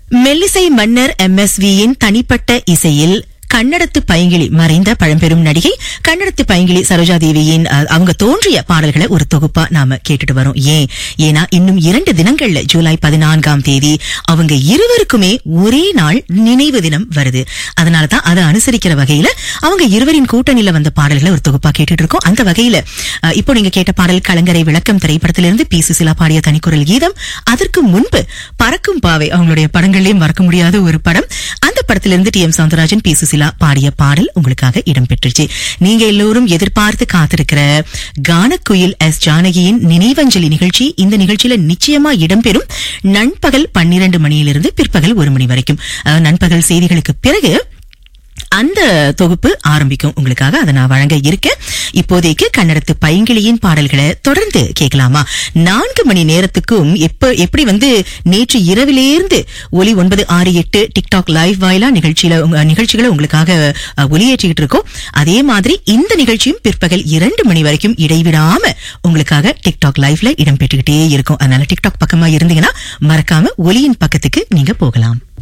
மெல்லிசை மன்னர் எம்எஸ்வியின் தனிப்பட்ட இசையில் கன்னடத்து பைங்கிளி மறைந்த பழம்பெரும் நடிகை கன்னடத்து பைங்கிளி சரோஜா தேவியின் அஹ், அவங்க தோன்றிய பாடல்களை ஒரு தொகுப்பா நாம கேட்டுட்டு வரோம் ஏன் ஏன்னா இன்னும் இரண்டு தினங்கள்ல ஜூலை பதினான்காம் தேதி அவங்க இருவருக்குமே ஒரே நாள் நினைவு தினம் வருது அதனாலதான் அதை அனுசரிக்கிற வகையில அவங்க இருவரின் கூட்டணியில வந்த பாடல்களை ஒரு தொகுப்பா கேட்டுட்டு இருக்கோம் அந்த வகையில அஹ், இப்போ நீங்க கேட்ட பாடல் கலங்கரை விளக்கம் திரைப்படத்திலிருந்து பி சுசிலா பாடிய தனிக்குரல் கீதம் அதற்கு முன்பு பறக்கும் பாவை அவங்களுடைய படங்கள்லயும் மறக்க முடியாத ஒரு படம் அந்த படத்திலிருந்து T M Soundararajan P Susheela பாடிய பாடல் உங்களுக்காக இடம்பெற்றுச்சு நீங்க எல்லோரும் எதிர்பார்த்து காத்திருக்கிற கானக்குயில் எஸ் ஜானகியின் நினைவஞ்சலி நிகழ்ச்சி இந்த நிகழ்ச்சியில நிச்சயமா இடம்பெறும் நண்பகல் பன்னிரண்டு மணியிலிருந்து பிற்பகல் ஒரு மணி வரைக்கும் அஹ், நண்பகல் செய்திகளுக்கு பிறகு அந்த தொகுப்பு ஆரம்பிக்கும் உங்களுக்காக அதை நான் வழங்க இருக்கேன் இப்போதைக்கு கன்னடத்து பைங்கிளியின் பாடல்களை தொடர்ந்து கேட்கலாமா நான்கு மணி நேரத்துக்கும் எப்ப எப்படி வந்து நேற்று இரவிலேருந்து ஒலி ஒன்பது ஆறு எட்டு டிக்டாக் லைவ் வாயிலா நிகழ்ச்சியில உங்க- நிகழ்ச்சிகளை உங்களுக்காக அஹ், ஒலியேற்றிக்கிட்டு இருக்கோம் அதே மாதிரி இந்த நிகழ்ச்சியும் பிற்பகல் இரண்டு மணி வரைக்கும் இடைவிடாம உங்களுக்காக டிக்டாக் லைவ்ல இடம்பெற்றுக்கிட்டே இருக்கும் அதனால டிக்டாக் பக்கமா இருந்தீங்கன்னா மறக்காம ஒலியின் பக்கத்துக்கு நீங்க போகலாம்